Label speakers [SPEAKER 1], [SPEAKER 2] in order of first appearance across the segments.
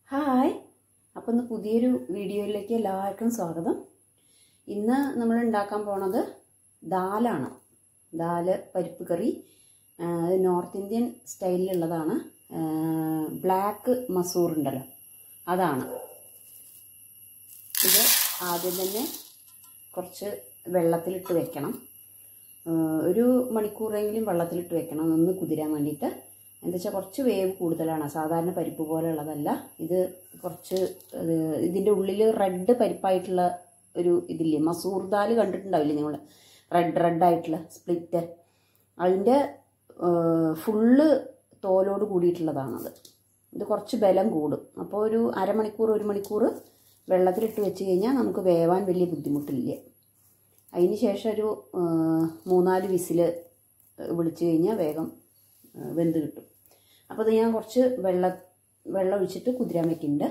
[SPEAKER 1] Hi അപ്പം ഇന്ന് പുതിയൊരു വീഡിയോയിലേക്ക് എല്ലാവർക്കും സ്വാഗതം ഇന്ന് നമ്മൾ ഉണ്ടാക്കാൻ പോണത് ദാലാണ് ദാല് പരിപ്പ് കറി ആ, ഇത് നോർത്ത് ഇന്ത്യൻ സ്റ്റൈലിലുള്ളതാണ് ആ, ബ്ലാക്ക് മസൂർ ഉണ്ടല്ലോ അതാണ് ഇത് ആദ്യം തന്നെ കുറച്ച് വെള്ളത്തിലിട്ട് വെക്കണം ആ, ഒരു മണിക്കൂറെങ്കിലും വെള്ളത്തിലിട്ട് വെക്കണം ഒന്ന് കുതിരാൻ വേണ്ടിയിട്ട് എന്താ വെച്ചാൽ കുറച്ച് വേവ് കൂടുതലാണ് സാധാരണ പരിപ്പ് പോലെയുള്ളതല്ല ഇത് കുറച്ച് ഇത് ഇതിൻ്റെ ഉള്ളിൽ റെഡ് പരിപ്പായിട്ടുള്ള ഒരു ഇതില്ലേ മസൂർ ദാൽ കണ്ടിട്ടുണ്ടാവില്ലേ നിങ്ങൾ റെഡ് റെഡ് ആയിട്ടുള്ള സ്പ്ലിറ്റ് അതിൻ്റെ ഫുള്ള് തോലോട് കൂടിയിട്ടുള്ളതാണത് ഇത് കുറച്ച് ബലം കൂടും അപ്പോൾ ഒരു അരമണിക്കൂർ ഒരു മണിക്കൂർ വെള്ളത്തിലിട്ട് വെച്ച് കഴിഞ്ഞാൽ നമുക്ക് വേവാൻ വലിയ ബുദ്ധിമുട്ടില്ല അതിന് ശേഷം ഒരു ആ, മൂന്നാല് വിസിൽ വിളിച്ച് കഴിഞ്ഞാൽ വേഗം ആ, വെന്ത് കിട്ടും അപ്പോൾ അത് ഞാൻ കുറച്ച് വെള്ള വെള്ളം ഒഴിച്ചിട്ട് കുതിരാൻ വെക്കുന്നുണ്ട്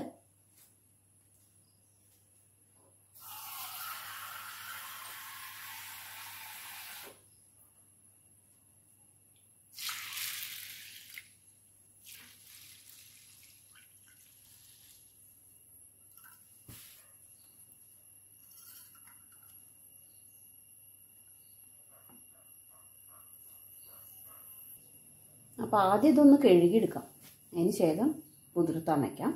[SPEAKER 1] അപ്പോൾ ആദ്യം ഇതൊന്ന് കഴുകിയെടുക്കാം അതിന് ശേഷം കുതിർത്താൻ വയ്ക്കാം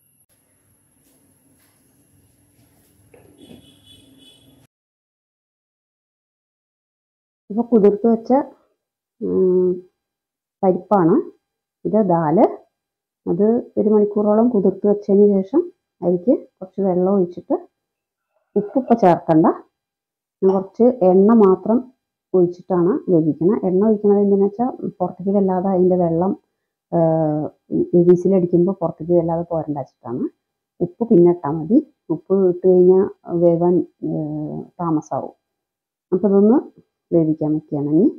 [SPEAKER 1] ഇപ്പോൾ കുതിർത്ത് വെച്ച ഉം, പരിപ്പാണ് ഇത് ദാല് അത് ഒരു മണിക്കൂറോളം കുതിർത്ത് വെച്ചതിന് ശേഷം അതിലേക്ക് കുറച്ച് വെള്ളം ഒഴിച്ചിട്ട് ഉപ്പിപ്പോൾ ചേർക്കണ്ട ഞാൻ കുറച്ച് എണ്ണ മാത്രം ഒഴിച്ചിട്ടാണ് വേവിക്കുന്നത് എണ്ണ ഒഴിക്കുന്നത് എന്തിനാ വെച്ചാൽ പുറത്തേക്ക് വല്ലാതെ അതിൻ്റെ വെള്ളം വിസിലടിക്കുമ്പോൾ പുറത്തേക്ക് വല്ലാതെ പോരണ്ട വെച്ചിട്ടാണ് ഉപ്പ് പിന്നെ ഇട്ടാൽ മതി ഉപ്പ് ഇട്ട് കഴിഞ്ഞാൽ വേവാൻ ഏഹ്, താമസമാവും അപ്പോൾ ഇതൊന്ന് വേവിക്കാൻ വെക്കുകയാണ് ഇനി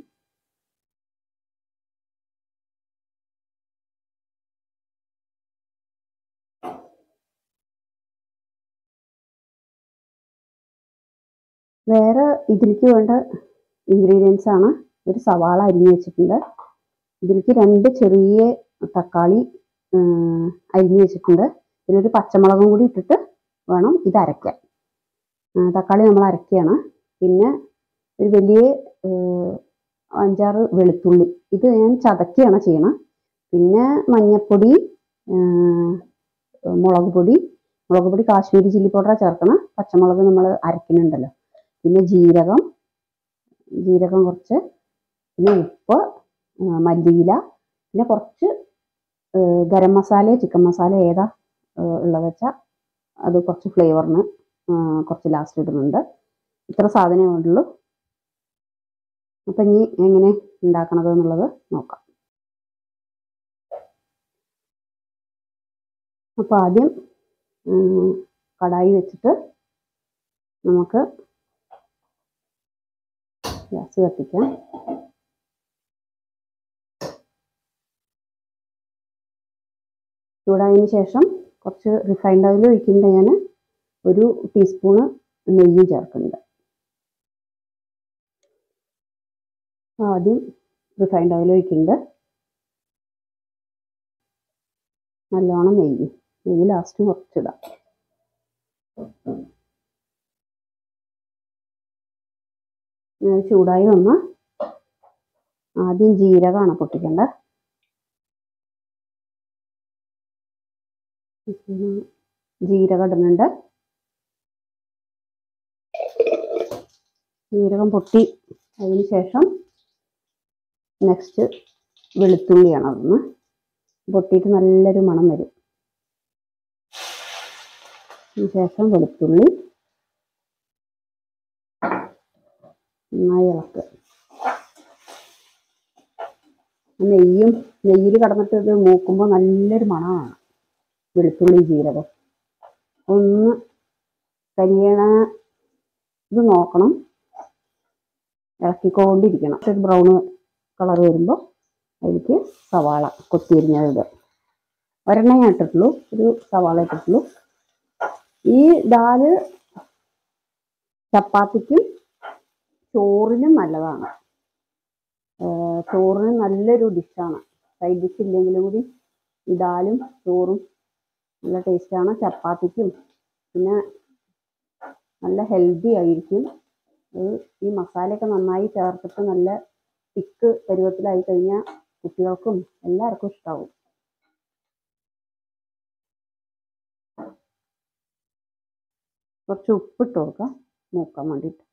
[SPEAKER 1] വേറെ ഇതിലേക്ക് വേണ്ട ഇൻഗ്രീഡിയൻസ് ആണ് ഒരു സവാള അരിഞ്ഞു വെച്ചിട്ടുണ്ട് ഇതിലേക്ക് രണ്ട് ചെറിയ തക്കാളി ഉം, അരിഞ്ഞു വെച്ചിട്ടുണ്ട് പിന്നെ ഒരു പച്ചമുളകും കൂടി ഇട്ടിട്ട് വേണം ഇത് അരയ്ക്കാൻ ആ, തക്കാളി നമ്മൾ അരയ്ക്കുകയാണ് പിന്നെ ഒരു വലിയ ഏഹ്, അഞ്ചാറ് വെളുത്തുള്ളി ഇത് ഞാൻ ചതക്കുകയാണ് ചെയ്യണം പിന്നെ മഞ്ഞൾപ്പൊടി ഏഹ്, മുളക് പൊടി മുളക് പൊടി കാശ്മീരി ചില്ലി പൗഡർ ചേർക്കണം പച്ചമുളക് നമ്മൾ അരക്കുന്നുണ്ടല്ലോ പിന്നെ ജീരകം ജീരകം കുറച്ച് പിന്നെ ഉപ്പ് ആ, മല്ലിയില പിന്നെ കുറച്ച് ആ, ഗരം മസാല ചിക്കൻ മസാല ഏതാ ഉള്ളത് വെച്ചാൽ അത് കുറച്ച് ഫ്ലേവറിന് കുറച്ച് ലാസ്റ്റ് ഇടുന്നുണ്ട് ഇത്ര സാധനമേ വേണ്ടുള്ളൂ അപ്പം ഇനി എങ്ങനെ ഉണ്ടാക്കണത് എന്നുള്ളത് നോക്കാം അപ്പോൾ ആദ്യം ഉം, കടായി വെച്ചിട്ട് നമുക്ക് ഗ്യാസ് കത്തിക്കാം ചൂടായതിന് ശേഷം കുറച്ച് റിഫൈൻഡ് ഓയിൽ ഒഴിക്കുന്നുണ്ട് ഞാൻ ഒരു ടീസ്പൂണ് നെയ്യും ചേർക്കുന്നുണ്ട് ആദ്യം റിഫൈൻഡ് ഓയിൽ ഒഴിക്കുന്നുണ്ട് നല്ലോണം നെയ്യ് നെയ്യ് ലാസ്റ്റ് കുറച്ചിടാം ഞാൻ ചൂടായി വന്ന് ആദ്യം ജീരകമാണ് പൊട്ടിക്കേണ്ടത് ജീരകം ഇടുന്നുണ്ട് ജീരകം പൊട്ടി അതിന് ശേഷം നെക്സ്റ്റ് വെളുത്തുള്ളിയാണ് അതൊന്ന് പൊട്ടിയിട്ട് നല്ലൊരു മണം വരും അതിന് ശേഷം വെളുത്തുള്ളി നന്നായി ഇളക്കുക നെയ്യും നെയ്യിൽ കടന്നിട്ട് ഇത് മൂക്കുമ്പോൾ നല്ലൊരു മണമാണ് വെളുത്തുള്ളി ജീരകം ഒന്ന് കരിയണ ഇത് നോക്കണം ഇളക്കിക്കൊണ്ടിരിക്കണം ഒരു ബ്രൗൺ കളർ വരുമ്പോൾ അതിലേക്ക് സവാള കൊത്തിയരിഞ്ഞത് ഇടുക ഒരെണ്ണ ഞാൻ ഇട്ടിട്ടുള്ളൂ ഒരു സവാള ഇട്ടിട്ടുള്ളൂ ഈ ദാല് ചപ്പാത്തിക്കും ചോറിനും നല്ലതാണ് ഏർ ചോറിന് നല്ലൊരു ഡിഷാണ് സൈഡ് ഡിഷ് ഇല്ലെങ്കിലും കൂടി ഈ ദാലും ചോറും നല്ല ടേസ്റ്റാണ് ചപ്പാത്തിക്കും പിന്നെ നല്ല ഹെൽത്തി ആയിരിക്കും അത് ഈ മസാലയൊക്കെ നന്നായി ചേർത്തിട്ട് നല്ല തിക്ക് പരുവത്തിലായി കഴിഞ്ഞാൽ കുട്ടികൾക്കും എല്ലാവർക്കും ഇഷ്ടാവും കുറച്ച് ഉപ്പിട്ട് കൊടുക്കാം മൂക്കാൻ വേണ്ടിയിട്ട്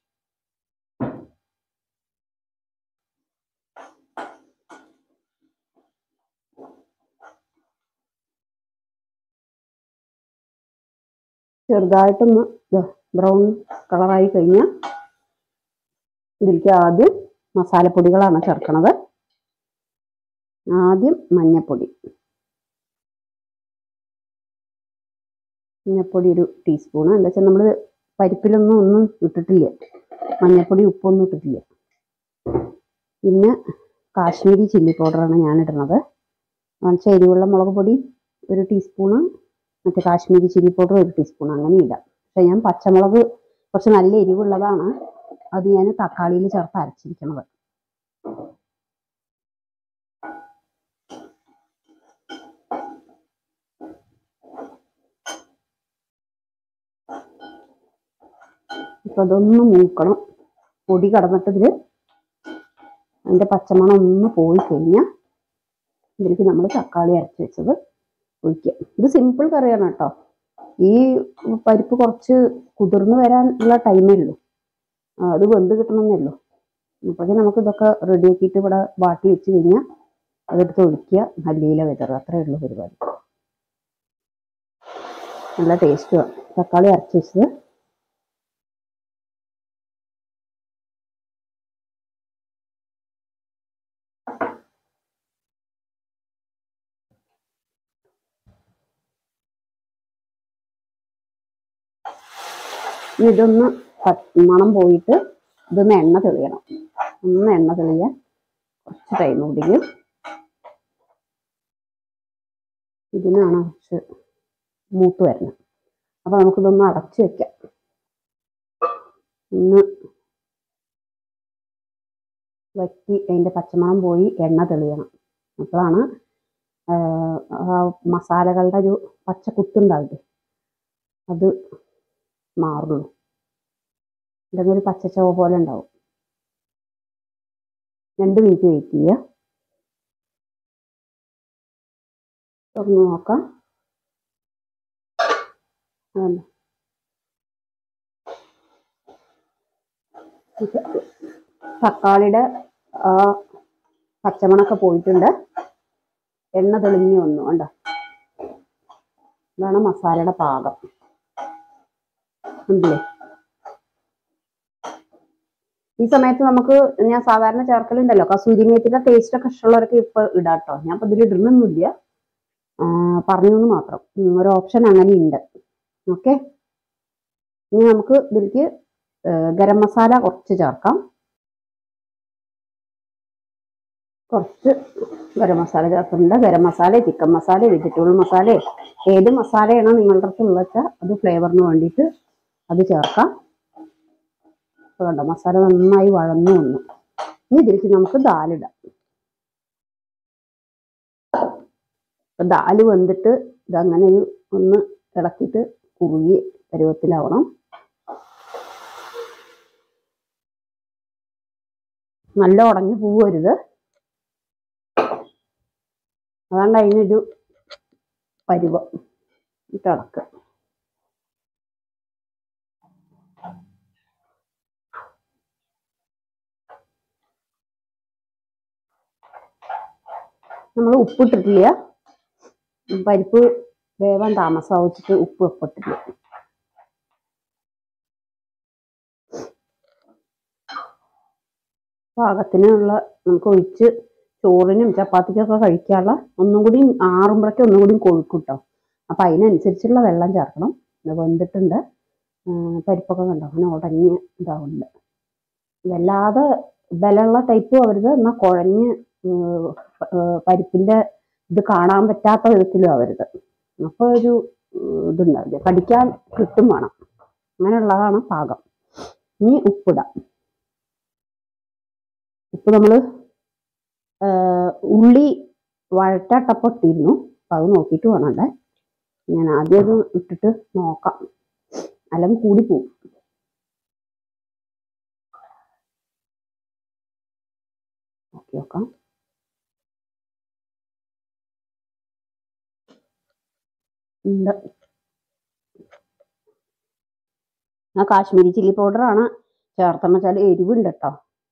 [SPEAKER 1] ചെറുതായിട്ടൊന്ന് ബ്രൗൺ കളറായി കഴിഞ്ഞാൽ ഇതിലേക്ക് ആദ്യം മസാലപ്പൊടികളാണ് ചേർക്കണത് ആദ്യം മഞ്ഞപ്പൊടി മഞ്ഞപ്പൊടി ഒരു ടീസ്പൂണ് എന്താ വെച്ചാൽ നമ്മൾ പരിപ്പിലൊന്നും ഒന്നും ഇട്ടിട്ടില്ല മഞ്ഞപ്പൊടി ഉപ്പൊന്നും ഇട്ടിട്ടില്ല പിന്നെ കാശ്മീരി ചില്ലി പൗഡറാണ് ഞാൻ ഇടുന്നത് എന്നുവെച്ചാൽ എരിവുള്ള മുളക് പൊടി ഒരു ടീസ്പൂണ് മറ്റേ കാശ്മീരി ചില്ലി പൗഡർ ഒരു ടീസ്പൂൺ അങ്ങനെ ഇടാം പക്ഷെ ഞാൻ പച്ചമുളക് കുറച്ച് നല്ല എരിവുള്ളതാണ് അത് ഞാൻ തക്കാളിയിൽ ചേർത്ത് അരച്ചിരിക്കുന്നത് ഇപ്പൊ അതൊന്ന് മൂക്കണം പൊടി കടന്നിട്ടതിൽ അതിന്റെ പച്ചമണം ഒന്ന് പോയി കഴിഞ്ഞാൽ ഇതിലേക്ക് നമ്മൾ തക്കാളി അരച്ച് വെച്ചത് ഒഴിക്കുക ഇത് സിമ്പിൾ കറിയാണ് കേട്ടോ ഈ പരിപ്പ് കുറച്ച് കുതിർന്ന് വരാൻ ഉള്ള ടൈമേ ഉള്ളൂ ആ, അത് വെന്ത് കിട്ടണമെന്നേ ഉള്ളൂ അപ്പോഴേക്കും നമുക്ക് ഇതൊക്കെ റെഡിയാക്കിയിട്ട് ഇവിടെ ബാട്ടി വെച്ച് കഴിഞ്ഞാൽ അതെടുത്ത് ഒഴിക്കുക മല്ലിയില വിതറുക അത്രേ ഉള്ളൂ പരിപാടി നല്ല ടേസ്റ്റുമാണ് തക്കാളി അരച്ച് വെച്ചത് ഇനി ഇതൊന്ന് പ- മണം പോയിട്ട് ഇതൊന്ന് എണ്ണ തെളിയണം ഒന്ന് എണ്ണ തെളിയാൻ കുറച്ച് ടൈം പിടിക്കും ഇതിനാണ് കുറച്ച് മൂത്ത് വരുന്നത് അപ്പൊ നമുക്കിതൊന്ന് അടച്ചു വെക്കാം ഒന്ന് വറ്റി അതിന്റെ പച്ചമണം പോയി എണ്ണ തെളിയണം അപ്പോഴാണ് ആഹ് ആ മസാലകളുടെ ഒരു പച്ച കുത്തുണ്ടാവില്ലേ അത് മാറുള്ളൂ ഇല്ലെങ്കിൽ ഒരു പച്ചച്ചവ പോലെ ഉണ്ടാവും രണ്ട് മിനിറ്റ് വെയിറ്റ് ചെയ്യുക തുറന്ന് നോക്കാം അതന്നെ. ഇത് തക്കാളിയുടെ ആ പച്ചമണൊക്കെ പോയിട്ടുണ്ട് എണ്ണ തെളിഞ്ഞു വന്നു കണ്ടോ ഇതാണ് മസാലയുടെ പാകം ഉണ്ടല്ലേ ഈ സമയത്ത് നമുക്ക് ഞാൻ സാധാരണ ചേർക്കലുണ്ടല്ലോ കസൂരി മേത്തിന്റെ ടേസ്റ്റ് ഒക്കെ ഇഷ്ടമുള്ളവർക്ക് ഇപ്പൊ ഇടാട്ടോ ഞാൻ ഇപ്പൊ ഇതിൽ ഇടുന്നൊന്നുമില്ല ആ, പറഞ്ഞു എന്ന് മാത്രം ഉം, ഒരു ഓപ്ഷൻ അങ്ങനെ ഉണ്ട് ഓക്കെ ഇനി നമുക്ക് ഇതിലേക്ക് ഏ, ഗരം മസാല കുറച്ച് ചേർക്കാം കുറച്ച് ഗരം മസാല ചേർക്കുന്നുണ്ട് ഗരം മസാല ചിക്കൻ മസാല വെജിറ്റബിൾ മസാല ഏത് മസാലയാണോ നിങ്ങളുടെ അടുത്ത് ഉള്ളത് വെച്ചാൽ അത് ഫ്ലേവറിന് വേണ്ടിയിട്ട് അത് ചേർക്കാം ഇപ്പൊ കണ്ടോ മസാല നന്നായി വഴന്നു വന്നു ഇനി ഇതിലേക്ക് നമുക്ക് ദാലിടാം ഇപ്പൊ ദാല് വെന്തിട്ട് ഇതങ്ങനെ ഒരു ഒന്ന് ഇളക്കിയിട്ട് കുറുകി പരുവത്തിലാവണം നല്ല ഉടഞ്ഞു പോവരുത് അതാണ്ട് അതിനൊരു പരുവം ഇട്ട് ഇളക്കുക നമ്മൾ ഉപ്പിട്ടിട്ടില്ല പരിപ്പ് വേവാൻ താമസാവിച്ചിട്ട് ഉപ്പ് ഉപ്പിട്ടില്ല പാകത്തിനുള്ള നമുക്ക് ഒഴിച്ച് ചോറിനും ചപ്പാത്തിക്കൊക്കെ കഴിക്കാനുള്ള ഒന്നും കൂടി ആറുമ്പോഴേക്കും ഒന്നും കൂടി കൊഴുക്കും കേട്ടോ അപ്പം അതിനനുസരിച്ചുള്ള വെള്ളം ചേർക്കണം ഇത് വെന്തിട്ടുണ്ട് ആ, പരിപ്പൊക്കെ കണ്ടോ അങ്ങനെ ഉടഞ്ഞ് ഇതാവുന്നുണ്ട് വല്ലാതെ ബലമുള്ള ടൈപ്പ് ആവരുത് എന്നാൽ കുഴഞ്ഞ് ഉം, ഏർ പരിപ്പിന്റെ ഇത് കാണാൻ പറ്റാത്ത വിധത്തിലും ആവരുത് അപ്പോൾ ഒരു ഉം, ഇതുണ്ടാവില്ല കടിക്കാൻ കിട്ടും വേണം അങ്ങനെയുള്ളതാണ് പാകം ഇനി ഉപ്പിടാം ഉപ്പ് നമ്മൾ ഉള്ളി വഴറ്റാട്ടപ്പം ഇട്ടിരുന്നു അപ്പം അത് നോക്കിയിട്ട് വേണമല്ലേ ഞാൻ ആദ്യം അത് ഇട്ടിട്ട് നോക്കാം അല്ലെങ്കിൽ കൂടി പോവും നോക്കി നോക്കാം ഉണ്ട് ആ കാശ്മീരി ചില്ലി പൗഡറാണ് ചേർത്തെന്ന് വെച്ചാൽ എരിവുണ്ട് കേട്ടോ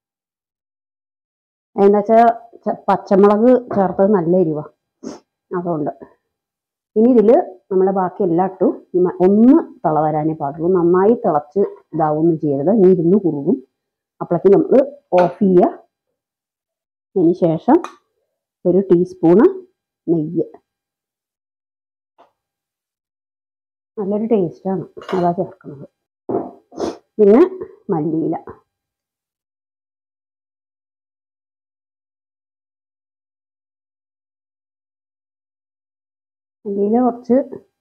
[SPEAKER 1] എന്താ വെച്ചാൽ പച്ചമുളക് ചേർത്തത് നല്ല എരിവാ അതുകൊണ്ട് ഇനി ഇതിൽ നമ്മൾ ബാക്കി എല്ലാം ഇട്ടു ഈ മ- ഒന്ന് തിള വരാനേ പാടുള്ളൂ നന്നായി തിളച്ച് ഇതാവൊന്നും ചെയ്യരുത് ഇനി ഇരുന്ന് കുറുകും അപ്പോഴേക്കും നമ്മൾ ഓഫ് ചെയ്യുക അതിന് ശേഷം ഒരു ടീസ്പൂണ് നെയ്യ് നല്ലൊരു ടേസ്റ്റാണ് അതാ ചേർക്കുന്നത് പിന്നെ മല്ലിയില മല്ലിയില കുറച്ച്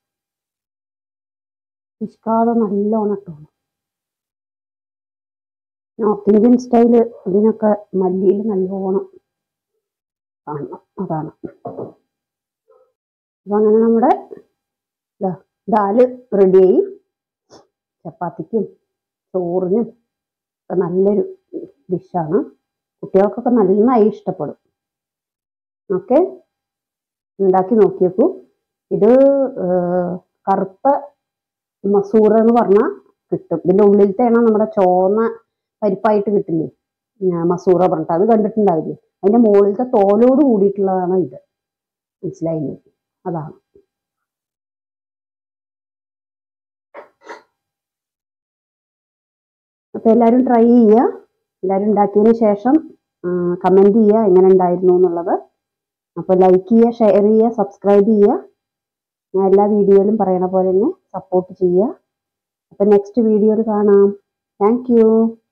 [SPEAKER 1] പിശുക്കാതെ നല്ലോണം ഇട്ടോളൂ നോർത്ത് ഇന്ത്യൻ സ്റ്റൈല് ഇതിനൊക്കെ മല്ലിയിൽ നല്ലോണം കാണണം അതാണ് അപ്പം അങ്ങനെ നമ്മുടെ ദാ ദാല് റെഡിയായി ചപ്പാത്തിക്കും ചോറിനും ഒക്കെ നല്ലൊരു ഡിഷാണ് കുട്ടികൾക്കൊക്കെ നന്നായി ഇഷ്ടപ്പെടും ഓക്കെ ഉണ്ടാക്കി നോക്കിയേക്കൂ ഇത് ഏർ, കറുത്ത മസൂറ എന്ന് പറഞ്ഞാൽ കിട്ടും ഇതിൻ്റെ ഉള്ളിലത്തെയാണ് നമ്മുടെ ചോന്ന പരിപ്പായിട്ട് കിട്ടില്ലേ ഉം, മസൂറ പറഞ്ഞിട്ട് അത് കണ്ടിട്ടുണ്ടാവില്ലേ അതിൻ്റെ മുകളിലത്തെ തോലോട് കൂടിയിട്ടുള്ളതാണ് ഇത് മനസ്സിലായില്ലേ അതാണ് അപ്പോൾ എല്ലാവരും ട്രൈ ചെയ്യുക എല്ലാവരും ഉണ്ടാക്കിയതിന് ശേഷം കമൻറ്റ് ചെയ്യുക എങ്ങനെ ഉണ്ടായിരുന്നു എന്നുള്ളത് അപ്പോൾ ലൈക്ക് ചെയ്യുക ഷെയർ ചെയ്യുക സബ്സ്ക്രൈബ് ചെയ്യുക ഞാൻ എല്ലാ വീഡിയോയിലും പറയണ പോലെ തന്നെ സപ്പോർട്ട് ചെയ്യുക അപ്പം നെക്സ്റ്റ് വീഡിയോയിൽ കാണാം താങ്ക് യു